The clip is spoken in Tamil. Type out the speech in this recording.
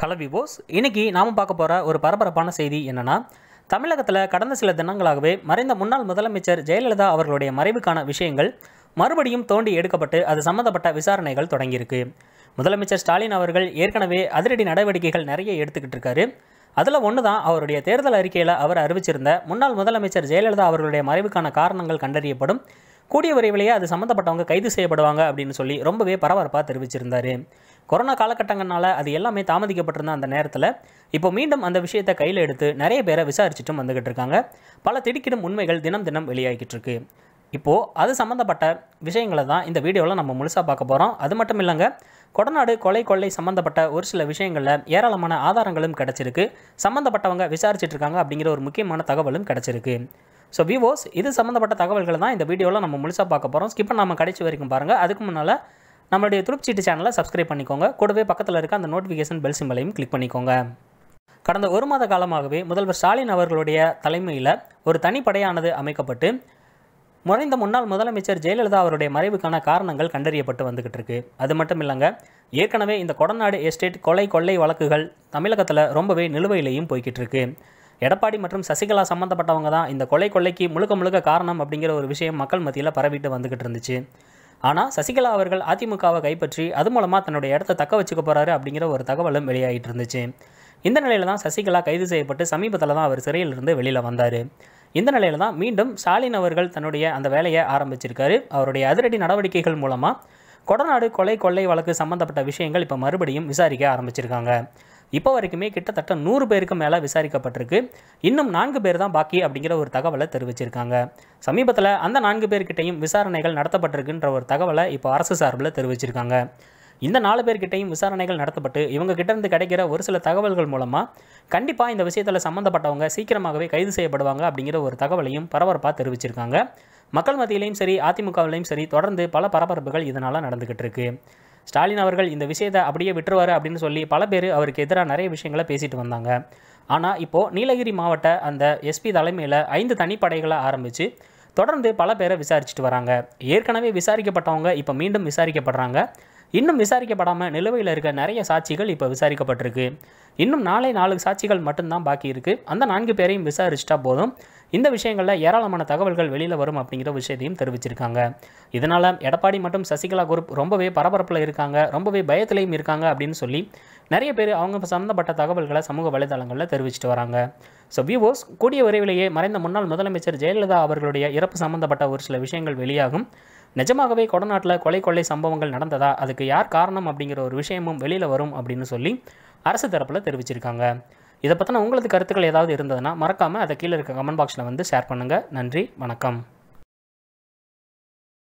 ஹலோ விவோஸ் இன்னைக்கு நாம் பார்க்க போகிற ஒரு பரபரப்பான செய்தி என்னன்னா தமிழகத்தில் கடந்த சில தினங்களாகவே மறைந்த முன்னாள் முதலமைச்சர் ஜெயலலிதா அவர்களுடைய மறைவுக்கான விஷயங்கள் மறுபடியும் தோண்டி எடுக்கப்பட்டு அது சம்பந்தப்பட்ட விசாரணைகள் தொடங்கியிருக்கு முதலமைச்சர் ஸ்டாலின் அவர்கள் ஏற்கனவே அதிரடி நடவடிக்கைகள் நிறைய எடுத்துக்கிட்டு இருக்காரு அதில் ஒன்று தான் அவருடைய தேர்தல் அறிக்கையில் அவர் அறிவிச்சிருந்த முன்னாள் முதலமைச்சர் ஜெயலலிதா அவர்களுடைய மறைவுக்கான காரணங்கள் கண்டறியப்படும் கூடிய விரைவிலேயே அது சம்மந்தப்பட்டவங்க கைது செய்யப்படுவாங்க அப்படின்னு சொல்லி ரொம்பவே பரபரப்பாக தெரிவிச்சிருந்தாரு கொரோனா காலகட்டங்கள்னால அது எல்லாமே தாமதிக்கப்பட்டிருந்த அந்த நேரத்தில் இப்போ மீண்டும் அந்த விஷயத்தை கையில் எடுத்து நிறைய பேரை விசாரிச்சுட்டும் வந்துகிட்டு இருக்காங்க பல திடுக்கிடும் உண்மைகள் தினம் தினம் வெளியாகிட்டு இருக்கு இப்போது அது சம்மந்தப்பட்ட விஷயங்களை தான் இந்த வீடியோவில் நம்ம முழுசாக பார்க்க போகிறோம் அது மட்டும் இல்லைங்க கொடநாடு கொலை கொள்ளை சம்மந்தப்பட்ட ஒரு சில விஷயங்களில் ஏராளமான ஆதாரங்களும் கிடச்சிருக்கு சம்மந்தப்பட்டவங்க விசாரிச்சுட்டு இருக்காங்க அப்படிங்கிற ஒரு முக்கியமான தகவலும் கிடச்சிருக்கு ஸோ விவோஸ் இது சம்மந்தப்பட்ட தகவல்களை தான் இந்த வீடியோவில் நம்ம முழுசாக பார்க்க போகிறோம் ஸ்கிப் பண்ணாமல் கடைசி வரைக்கும் பாருங்கள் அதுக்கு முன்னால் நம்மளுடைய துருப்சீட்டு சேனலை சப்ஸ்கிரைப் பண்ணிக்கோங்க கூடவே பக்கத்தில் இருக்க அந்த நோட்டிஃபிகேஷன் பெல் சிம்பலையும் கிளிக் பண்ணிக்கோங்க கடந்த ஒரு மாத காலமாகவே முதல்வர் ஸ்டாலின் அவர்களுடைய தலைமையில் ஒரு தனிப்படையானது அமைக்கப்பட்டு மறைந்த முன்னாள் முதலமைச்சர் ஜெயலலிதா அவருடைய மறைவுக்கான காரணங்கள் கண்டறியப்பட்டு வந்துகிட்டு இருக்கு அது மட்டும் இல்லைங்க ஏற்கனவே இந்த கொடநாடு எஸ்டேட் கொலை கொள்ளை வழக்குகள் தமிழகத்தில் ரொம்பவே நிலுவையிலையும் போய்கிட்டு இருக்கு எடப்பாடி மற்றும் சசிகலா சம்மந்தப்பட்டவங்க தான் இந்த கொலை கொள்ளைக்கு முழுக்க முழுக்க காரணம் அப்படிங்கிற ஒரு விஷயம் மக்கள் மத்தியில் பரவிட்டு வந்துகிட்டு இருந்துச்சு ஆனால் சசிகலா அவர்கள் அதிமுகவை கைப்பற்றி அது மூலமாக தன்னுடைய இடத்த தக்க வச்சுக்க போகிறாரு அப்படிங்கிற ஒரு தகவலும் வெளியாகிட்டு இருந்துச்சு இந்த நிலையில தான் சசிகலா கைது செய்யப்பட்டு சமீபத்தில் தான் அவர் சிறையிலிருந்து வெளியில் வந்தார் இந்த நிலையில தான் மீண்டும் ஸ்டாலின் அவர்கள் தன்னுடைய அந்த வேலையை ஆரம்பிச்சிருக்காரு அவருடைய அதிரடி நடவடிக்கைகள் மூலமாக கொடநாடு கொலை கொள்ளை வழக்கு சம்மந்தப்பட்ட விஷயங்கள் இப்போ மறுபடியும் விசாரிக்க ஆரம்பிச்சிருக்காங்க இப்போ வரைக்குமே கிட்டத்தட்ட நூறு பேருக்கு மேலே விசாரிக்கப்பட்டிருக்கு இன்னும் நான்கு பேர் தான் பாக்கி அப்படிங்கிற ஒரு தகவலை தெரிவிச்சிருக்காங்க சமீபத்தில் அந்த நான்கு பேர்கிட்டையும் விசாரணைகள் நடத்தப்பட்டிருக்குன்ற ஒரு தகவலை இப்போ அரசு சார்பில் தெரிவிச்சிருக்காங்க இந்த நாலு பேர்கிட்டையும் விசாரணைகள் நடத்தப்பட்டு இவங்க கிட்ட இருந்து கிடைக்கிற ஒரு சில தகவல்கள் மூலமாக கண்டிப்பாக இந்த விஷயத்தில் சம்மந்தப்பட்டவங்க சீக்கிரமாகவே கைது செய்யப்படுவாங்க அப்படிங்கிற ஒரு தகவலையும் பரபரப்பாக தெரிவிச்சிருக்காங்க மக்கள் மத்தியிலையும் சரி அதிமுகவிலையும் சரி தொடர்ந்து பல பரபரப்புகள் இதனால் நடந்துக்கிட்டு இருக்கு ஸ்டாலின் அவர்கள் இந்த விஷயத்தை அப்படியே விட்டுருவார் அப்படின்னு சொல்லி பல பேர் அவருக்கு எதிராக நிறைய விஷயங்களை பேசிட்டு வந்தாங்க ஆனால் இப்போது நீலகிரி மாவட்ட அந்த எஸ்பி தலைமையில் ஐந்து தனிப்படைகளை ஆரம்பித்து தொடர்ந்து பல பேரை விசாரிச்சுட்டு வராங்க ஏற்கனவே விசாரிக்கப்பட்டவங்க இப்போ மீண்டும் விசாரிக்கப்படுறாங்க இன்னும் விசாரிக்கப்படாமல் நிலுவையில் இருக்க நிறைய சாட்சிகள் இப்போ விசாரிக்கப்பட்டிருக்கு இன்னும் நாளை நாலு சாட்சிகள் மட்டும்தான் பாக்கி இருக்குது அந்த நான்கு பேரையும் விசாரிச்சிட்டா போதும் இந்த விஷயங்களில் ஏராளமான தகவல்கள் வெளியில் வரும் அப்படிங்கிற விஷயத்தையும் தெரிவிச்சிருக்காங்க இதனால் எடப்பாடி மற்றும் சசிகலா குரூப் ரொம்பவே பரபரப்பில் இருக்காங்க ரொம்பவே பயத்திலையும் இருக்காங்க அப்படின்னு சொல்லி நிறைய பேர் அவங்க சம்மந்தப்பட்ட தகவல்களை சமூக வலைதளங்களில் தெரிவிச்சிட்டு வராங்க ஸோ விவோஸ் கூடிய விரைவிலேயே மறைந்த முன்னாள் முதலமைச்சர் ஜெயலலிதா அவர்களுடைய இறப்பு சம்மந்தப்பட்ட ஒரு சில விஷயங்கள் வெளியாகும் நிஜமாகவே கொடநாட்டில் கொலை கொள்ளை சம்பவங்கள் நடந்ததா அதுக்கு யார் காரணம் அப்படிங்கிற ஒரு விஷயமும் வெளியில் வரும் அப்படின்னு சொல்லி அரசு தரப்பில் தெரிவிச்சிருக்காங்க இதை பற்றின உங்களுக்கு கருத்துக்கள் ஏதாவது இருந்ததுன்னா மறக்காமல் அதை கீழே இருக்க கமெண்ட் பாக்ஸில் வந்து ஷேர் பண்ணுங்கள் நன்றி வணக்கம்